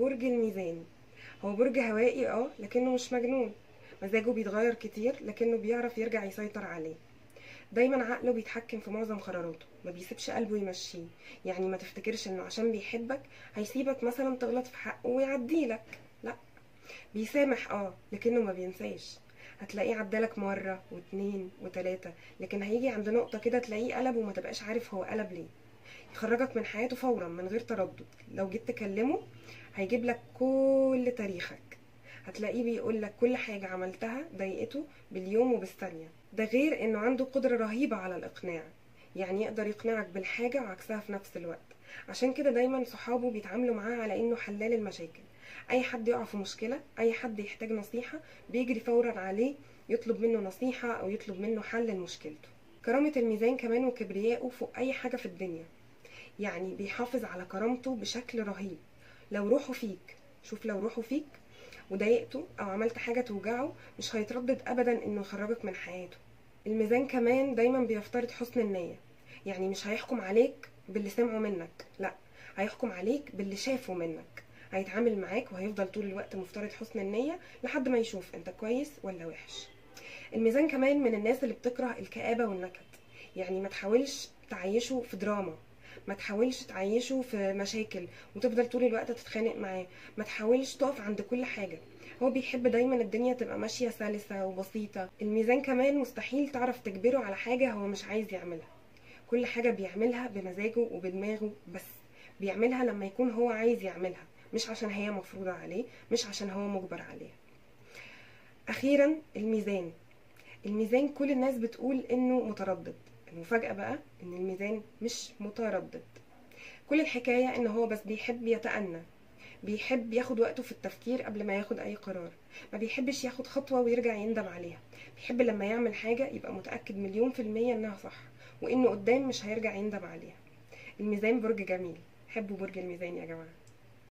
برج الميزان هو برج هوائي اه لكنه مش مجنون مزاجه بيتغير كتير لكنه بيعرف يرجع يسيطر عليه دايما عقله بيتحكم في معظم قراراته ما بيسيبش قلبه يمشيه يعني ما تفتكرش انه عشان بيحبك هيسيبك مثلا تغلط في حقه ويعديلك لا بيسامح اه لكنه ما بينساش هتلاقيه عدالك مرة واتنين وتلاتة لكن هيجي عند نقطة كده تلاقيه قلب وما تبقاش عارف هو قلب ليه يخرجك من حياته فورا من غير تردد لو جيت تكلمه هيجيب لك كل تاريخك هتلاقيه بيقول لك كل حاجة عملتها ضايقته باليوم وبالثانية ده غير انه عنده قدرة رهيبة على الاقناع يعني يقدر يقنعك بالحاجة وعكسها في نفس الوقت عشان كده دايما صحابه بيتعاملوا معاه على انه حلال المشاكل اي حد يقع في مشكلة اي حد يحتاج نصيحة بيجري فورا عليه يطلب منه نصيحة او يطلب منه حل لمشكلته كرامة الميزان كمان وكبريائه فوق اي حاجة في الدنيا يعني بيحافظ على كرامته بشكل رهيب لو روحه فيك شوف لو روحه فيك وضايقته او عملت حاجه توجعه مش هيتردد ابدا انه يخرجك من حياته الميزان كمان دايما بيفترض حسن النيه يعني مش هيحكم عليك باللي سمعه منك لا هيحكم عليك باللي شافه منك هيتعامل معاك وهيفضل طول الوقت مفترض حسن النيه لحد ما يشوف انت كويس ولا وحش الميزان كمان من الناس اللي بتكره الكآبة والنكد يعني ما تحاولش تعيشه في دراما ما تحاولش تعيشه في مشاكل وتفضل طول الوقت تتخانق معاه ما تحاولش تقف عند كل حاجة هو بيحب دايما الدنيا تبقى ماشية سلسة وبسيطة الميزان كمان مستحيل تعرف تجبره على حاجة هو مش عايز يعملها كل حاجة بيعملها بمزاجه وبدماغه بس بيعملها لما يكون هو عايز يعملها مش عشان هي مفروضة عليه مش عشان هو مجبر عليها أخيرا الميزان الميزان كل الناس بتقول إنه متردد المفاجأة بقى إن الميزان مش متردد كل الحكاية إن هو بس بيحب يتأنى بيحب ياخد وقته في التفكير قبل ما ياخد أي قرار ما بيحبش ياخد خطوة ويرجع يندم عليها بيحب لما يعمل حاجة يبقى متأكد مليون في المية إنها صح وإنه قدام مش هيرجع يندم عليها الميزان برج جميل حبوا برج الميزان يا جماعة